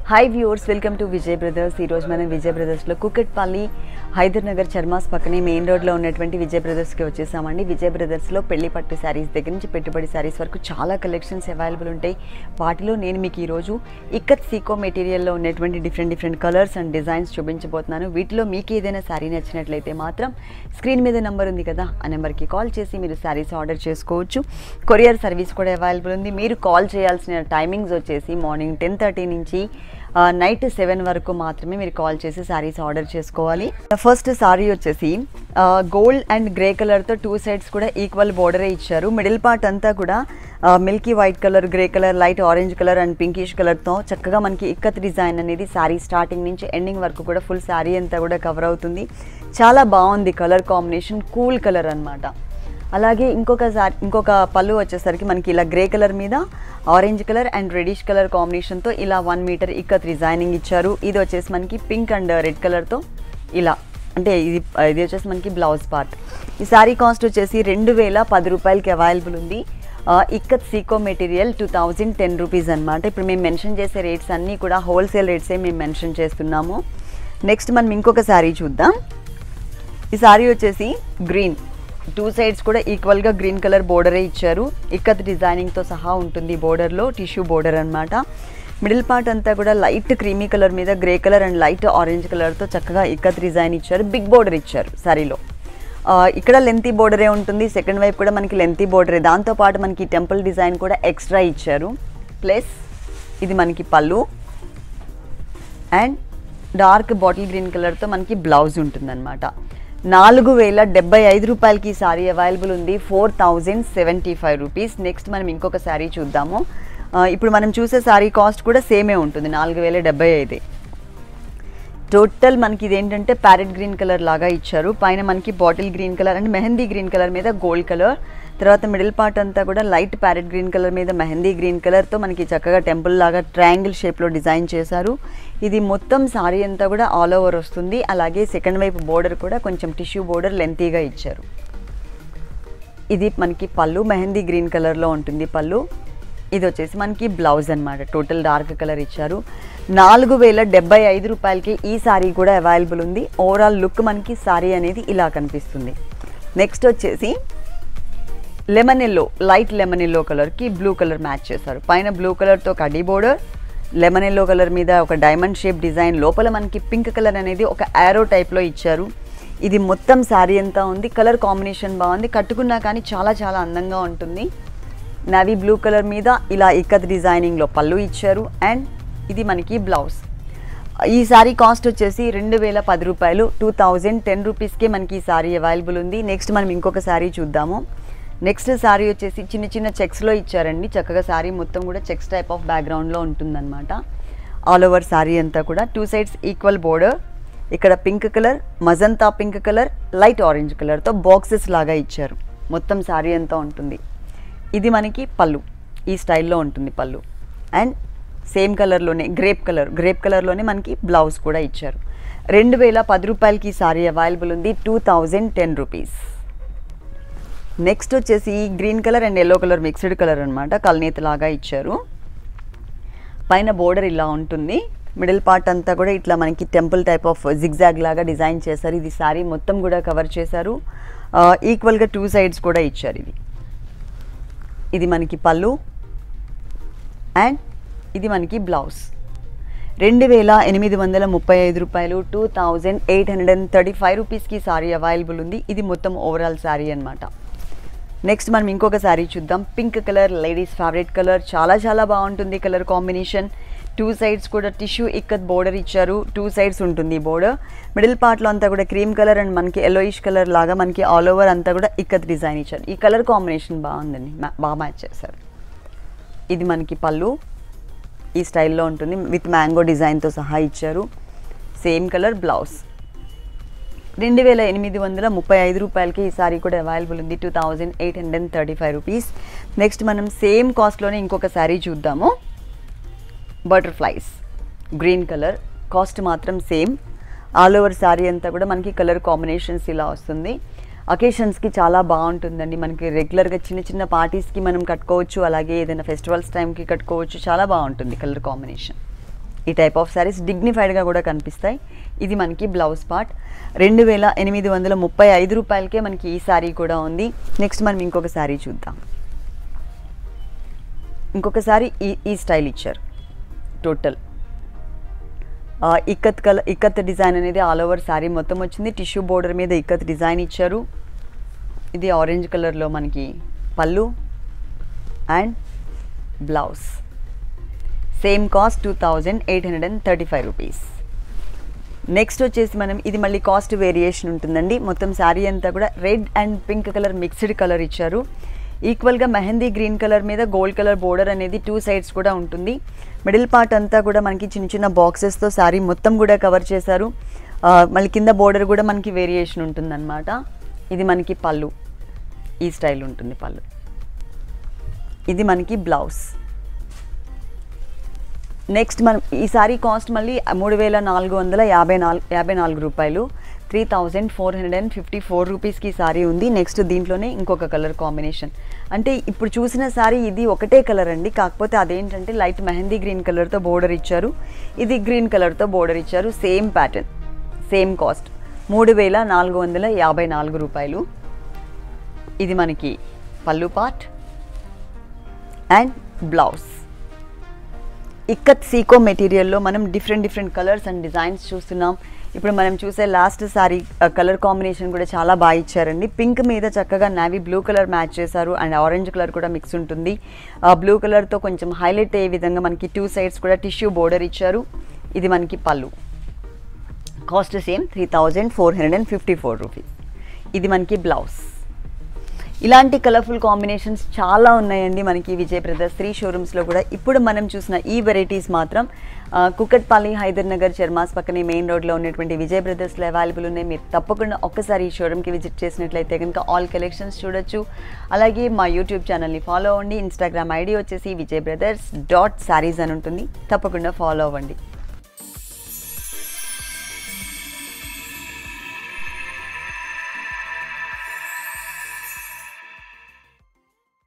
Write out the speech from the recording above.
hi viewers welcome to Vijay brothers ఈరోజు మనం విజయ్ బ్రదర్స్లో కుకట్పల్లి హైదర్ నగర్ చర్మాస్ పక్కనే మెయిన్ రోడ్లో ఉన్నటువంటి విజయ్ బ్రదర్స్కి వచ్చేసామండి విజయ్ బ్రదర్స్లో పెళ్లి పట్టు శారీస్ దగ్గర నుంచి పెట్టుబడి శారీస్ వరకు చాలా కలెక్షన్స్ అవైలబుల్ ఉంటాయి వాటిలో నేను మీకు ఈరోజు ఇక్కత్ సీకో మెటీరియల్లో ఉన్నటువంటి different different colours and designs చూపించబోతున్నాను వీటిలో మీకు ఏదైనా శారీ నచ్చినట్లయితే మాత్రం స్క్రీన్ మీద నెంబర్ ఉంది కదా ఆ నెంబర్కి కాల్ చేసి మీరు శారీస్ ఆర్డర్ చేసుకోవచ్చు కొరియర్ సర్వీస్ కూడా అవైలబుల్ ఉంది మీరు కాల్ చేయాల్సిన టైమింగ్స్ వచ్చేసి మార్నింగ్ టెన్ థర్టీ నుంచి నైట్ సెవెన్ వరకు మాత్రమే మీరు కాల్ చేసి శారీస్ ఆర్డర్ చేసుకోవాలి ఫస్ట్ సారీ వచ్చేసి గోల్డ్ అండ్ గ్రే కలర్తో టూ సైడ్స్ కూడా ఈక్వల్ బోర్డరే ఇచ్చారు మిడిల్ పార్ట్ అంతా కూడా milky white colour grey colour light orange colour and pinkish కలర్తో చక్కగా మనకి ఇక్కత్ డిజైన్ అనేది శారీ స్టార్టింగ్ నుంచి ఎండింగ్ వరకు కూడా ఫుల్ శారీ అంతా కూడా కవర్ అవుతుంది చాలా బాగుంది కలర్ కాంబినేషన్ కూల్ కలర్ అన్నమాట అలాగే ఇంకొక సారి ఇంకొక పళ్ళు వచ్చేసరికి మనకి ఇలా గ్రే కలర్ మీద orange colour and reddish colour కాంబినేషన్తో ఇలా వన్ మీటర్ ఇక్కత్ డిజైనింగ్ ఇచ్చారు ఇది వచ్చేసి మనకి పింక్ అండ్ రెడ్ కలర్తో ఇలా అంటే ఇది ఇది వచ్చేసి మనకి బ్లౌజ్ పార్ట్ ఈ శారీ కాస్ట్ వచ్చేసి రెండు వేల పది రూపాయలకి అవైలబుల్ ఉంది ఆ, ఇక్కత్ సీకో material two thousand ten rupees అనమాట ఇప్పుడు మేము మెన్షన్ చేసే రేట్స్ అన్నీ కూడా హోల్సేల్ రేట్సే మేము మెన్షన్ చేస్తున్నాము నెక్స్ట్ మనం ఇంకొక శారీ చూద్దాం ఈ శారీ వచ్చేసి గ్రీన్ టూ సైడ్స్ కూడా ఈక్వల్గా గ్రీన్ కలర్ బోర్డరే ఇచ్చారు ఇక్కత్ డిజైనింగ్తో సహా ఉంటుంది బోర్డర్లో టిష్యూ బోర్డర్ అన్నమాట మిడిల్ పార్ట్ అంతా కూడా లైట్ క్రీమీ కలర్ మీద grey colour and light orange కలర్తో చక్కగా ఇక్కత్ డిజైన్ ఇచ్చారు బిగ్ బోర్డర్ ఇచ్చారు శారీలో ఆ, ఇక్కడ లెంతీ బోర్డరే ఉంటుంది సెకండ్ వైపు కూడా మనకి లెంతీ బోర్డరే దాంతోపాటు మనకి టెంపుల్ డిజైన్ కూడా ఎక్స్ట్రా ఇచ్చారు ప్లస్ ఇది మనకి పళ్ళు అండ్ డార్క్ బాటిల్ గ్రీన్ కలర్తో మనకి బ్లౌజ్ ఉంటుందన్నమాట నాలుగు వేల డెబ్బై ఐదు రూపాయలకి ఈ సారీ అవైలబుల్ ఉంది four thousand seventy five rupees next మనం ఇంకొక శారీ చూద్దాము ఆ, ఇప్పుడు మనం చూసే శారీ కాస్ట్ కూడా సేమే ఉంటుంది నాలుగు వేల డెబ్బై ఐదే టోటల్ మనకి ఇది ఏంటంటే ప్యారెట్ గ్రీన్ కలర్ లాగా ఇచ్చారు పైన మనకి bottle green colour and mehndi green colour మీద గోల్డ్ కలర్ తర్వాత మిడిల్ పార్ట్ అంతా కూడా లైట్ ప్యారెట్ గ్రీన్ కలర్ మీద మెహందీ గ్రీన్ కలర్తో మనకి చక్కగా టెంపుల్ లాగా ట్రయాంగిల్ షేప్లో డిజైన్ చేశారు ఇది మొత్తం సారీ అంతా కూడా ఆల్ ఓవర్ వస్తుంది అలాగే సెకండ్ వైపు బోర్డర్ కూడా కొంచెం టిష్యూ బోర్డర్ లెంతీగా ఇచ్చారు ఇది మనకి పళ్ళు మెహందీ గ్రీన్ కలర్లో ఉంటుంది పళ్ళు ఇది వచ్చేసి మనకి బ్లౌజ్ అన్నమాట టోటల్ డార్క్ కలర్ ఇచ్చారు నాలుగు వేల డెబ్బై ఐదు రూపాయలకి ఈ సారీ కూడా అవైలబుల్ ఉంది ఓవరాల్ లుక్ మనకి సారీ అనేది ఇలా కనిపిస్తుంది నెక్స్ట్ వచ్చేసి lemon yellow light lemon yellow కలర్కి బ్లూ కలర్ మ్యాచ్ చేశారు పైన బ్లూ కలర్తో కడ్డీ బోర్డర్ లెమన్ ఎల్లో కలర్ మీద ఒక డైమండ్ షేప్ డిజైన్ లోపల మనకి పింక్ కలర్ అనేది ఒక యారో టైప్లో ఇచ్చారు ఇది మొత్తం శారీ అంతా ఉంది కలర్ కాంబినేషన్ బాగుంది కట్టుకున్నా కానీ చాలా చాలా అందంగా ఉంటుంది నవీ బ్లూ కలర్ మీద ఇలా ఇక్కత్ డిజైనింగ్లో పళ్ళు ఇచ్చారు అండ్ ఇది మనకి బ్లౌజ్ ఈ సారీ కాస్ట్ వచ్చేసి రెండు వేల పది రూపాయలు టూ థౌజండ్ టెన్ రూపీస్కే మనకి ఈ సారీ అవైలబుల్ ఉంది నెక్స్ట్ మనం ఇంకొక సారీ చూద్దాము నెక్స్ట్ సారీ వచ్చేసి చిన్న చిన్న చెక్స్లో ఇచ్చారండి చక్కగా సారీ మొత్తం కూడా చెక్స్ టైప్ ఆఫ్ బ్యాక్గ్రౌండ్లో ఉంటుందన్నమాట ఆల్ ఓవర్ సారీ అంతా కూడా టూ సైడ్స్ ఈక్వల్ బోర్డర్ ఇక్కడ pink colour magenta pink colour light orange కలర్తో బాక్సెస్ లాగా ఇచ్చారు మొత్తం సారీ అంతా ఉంటుంది ఇది మనకి పళ్ళు ఈ స్టైల్లో ఉంటుంది పళ్ళు అండ్ సేమ్ కలర్లోనే గ్రేప్ కలర్ గ్రేప్ కలర్లోనే మనకి బ్లౌజ్ కూడా ఇచ్చారు రెండు వేల పది రూపాయలకి ఈ సారీ అవైలబుల్ ఉంది two thousand ten rupees next వచ్చేసి green colour and yellow colour mixed colour అనమాట కల్నేత లాగా ఇచ్చారు పైన బోర్డర్ ఇలా ఉంటుంది మిడిల్ పార్ట్ అంతా కూడా ఇట్లా మనకి టెంపుల్ టైప్ ఆఫ్ జిగ్జాగ్ లాగా డిజైన్ చేశారు ఇది సారీ మొత్తం కూడా కవర్ చేశారు ఈక్వల్గా టూ సైడ్స్ కూడా ఇచ్చారు ఇది ఇది మనకి పళ్ళు అండ్ ఇది మనకి బ్లౌజ్ రెండు వేల ఎనిమిది వందల ముప్పై ఐదు రూపాయలు two thousand eight hundred and thirty five రూపీస్కి సారీ అవైలబుల్ ఉంది ఇది మొత్తం ఓవరాల్ సారీ అనమాట నెక్స్ట్ మనం ఇంకొక శారీ చూద్దాం pink colour ladies favourite colour చాలా చాలా బాగుంటుంది కలర్ కాంబినేషన్ టూ సైడ్స్ కూడా టిష్యూ ఇక్కత్ బోర్డర్ ఇచ్చారు టూ సైడ్స్ ఉంటుంది బోర్డర్ మిడిల్ పార్ట్లో అంతా కూడా క్రీమ్ కలర్ అండ్ మనకి ఎల్లోయిష్ కలర్ లాగా మనకి ఆల్ ఓవర్ అంతా కూడా ఇక్కత్ డిజైన్ ఇచ్చారు ఈ కలర్ కాంబినేషన్ బాగుందండి మా- బాగా మ్యాచ్ చేశారు ఇది మనకి పళ్ళు ఈ స్టైల్లో ఉంటుంది విత్ మ్యాంగో డిజైన్తో సహా ఇచ్చారు సేమ్ కలర్ బ్లౌజ్ రెండు వేల ఎనిమిది వందల ముప్పై ఐదు రూపాయలకి ఈ సారీ కూడా అవైలబుల్ ఉంది two thousand eight hundred and thirty five rupees next మనం సేమ్ కాస్ట్లోనే ఇంకొక శారీ చూద్దాము బటర్ఫ్లైస్ గ్రీన్ కలర్ కాస్ట్ మాత్రం సేమ్ ఆల్ ఓవర్ శారీ అంతా కూడా మనకి కలర్ కాంబినేషన్స్ ఇలా వస్తుంది అకేషన్స్కి చాలా బాగుంటుందండి మనకి రెగ్యులర్గా చిన్న చిన్న పార్టీస్కి మనం కట్టుకోవచ్చు అలాగే ఏదైనా ఫెస్టివల్స్ టైంకి కట్టుకోవచ్చు చాలా బాగుంటుంది కలర్ కాంబినేషన్ ఈ టైప్ ఆఫ్ శారీస్ డిగ్నిఫైడ్గా కూడా కనిపిస్తాయి ఇది మనకి బ్లౌజ్ పార్ట్ రెండు వేల ఎనిమిది వందల ముప్పై ఐదు రూపాయలకే మనకి ఈ శారీ కూడా ఉంది నెక్స్ట్ మనం ఇంకొక శారీ చూద్దాం ఇంకొక శారీ ఈ ఈ స్టైల్ ఇచ్చారు టోటల్ ఆ, ఇక్కత్ కలర్ ఇక్కత్ డిజైన్ అనేది ఆల్ ఓవర్ శారీ మొత్తం వచ్చింది టిష్యూ బోర్డర్ మీద ఇక్కత్ డిజైన్ ఇచ్చారు ఇది ఆరెంజ్ కలర్లో మనకి పళ్ళు and blouse same cost two thousand eight hundred and thirty five rupees next వచ్చేసి మనం ఇది మళ్ళీ కాస్ట్ వేరియేషన్ ఉంటుందండి మొత్తం శారీ అంతా కూడా red and pink colour mixed colour ఇచ్చారు ఈక్వల్గా మెహందీ గ్రీన్ కలర్ మీద గోల్డ్ కలర్ బోర్డర్ అనేది టూ సైడ్స్ కూడా ఉంటుంది మిడిల్ పార్ట్ అంతా కూడా మనకి చిన్న చిన్న బాక్సెస్తో శారీ మొత్తం కూడా కవర్ చేశారు ఆ, మళ్ళీ కింద బోర్డర్ కూడా మనకి వేరియేషన్ ఉంటుందన్నమాట ఇది మనకి పళ్ళు ఈ స్టైల్ ఉంటుంది పళ్ళు ఇది మనకి బ్లౌజ్ నెక్స్ట్ మనం ఈ సారీ కాస్ట్ మళ్ళీ మూడు వేల నాలుగు వందల యాభై నాలుగు యాభై నాలుగు రూపాయలు three thousand four hundred and fifty four రూపీస్కి ఈ సారీ ఉంది నెక్స్ట్ దీంట్లోనే ఇంకొక కలర్ కాంబినేషన్ అంటే ఇప్పుడు చూసిన సారీ ఇది ఒకటే కలర్ అండి కాకపోతే అదేంటంటే లైట్ మెహందీ గ్రీన్ కలర్తో బోర్డర్ ఇచ్చారు ఇది గ్రీన్ కలర్తో బోర్డర్ ఇచ్చారు సేమ్ ప్యాటర్న్ సేమ్ కాస్ట్ మూడు వేల నాలుగు వందల యాభై నాలుగు రూపాయలు ఇది మనకి పళ్ళు పార్ట్ అండ్ బ్లౌజ్ ఇక్కత్ సీకో మెటీరియల్లో మనం different different colours and designs చూస్తున్నాం ఇప్పుడు మనం చూసే లాస్ట్ సారీ కలర్ కాంబినేషన్ కూడా చాలా బాగా ఇచ్చారండి పింక్ మీద చక్కగా నావీ బ్లూ కలర్ మ్యాచ్ చేశారు అండ్ ఆరెంజ్ కలర్ కూడా మిక్స్ ఉంటుంది బ్లూ కలర్తో కొంచెం హైలైట్ అయ్యే విధంగా మనకి టూ సైడ్స్ కూడా టిష్యూ బోర్డర్ ఇచ్చారు ఇది మనకి పళ్ళు cost same three thousand four hundred and fifty four rupees ఇది మనకి బ్లౌజ్ ఇలాంటి కలర్ఫుల్ కాంబినేషన్స్ చాలా ఉన్నాయండి మనకి విజయ్ బ్రదర్స్ త్రీ షోరూమ్స్లో కూడా ఇప్పుడు మనం చూసిన ఈ వెరైటీస్ మాత్రం ఆ, కుకట్పల్లి హైదర్ నగర్ చర్మాస్ పక్కనే మెయిన్ రోడ్లో ఉన్నటువంటి విజయ్ బ్రదర్స్లో అవైలబుల్ ఉన్నాయి మీరు తప్పకుండా ఒక్కసారి ఈ షోరూమ్కి విజిట్ చేసినట్లయితే కనుక ఆల్ కలెక్షన్స్ చూడొచ్చు అలాగే మా యూట్యూబ్ ఛానల్ని ఫాలో అవ్వండి ఇన్స్టాగ్రామ్ ఐడి వచ్చేసి విజయ్ బ్రదర్స్ డాట్ శారీస్ అని ఉంటుంది తప్పకుండా ఫాలో అవ్వండి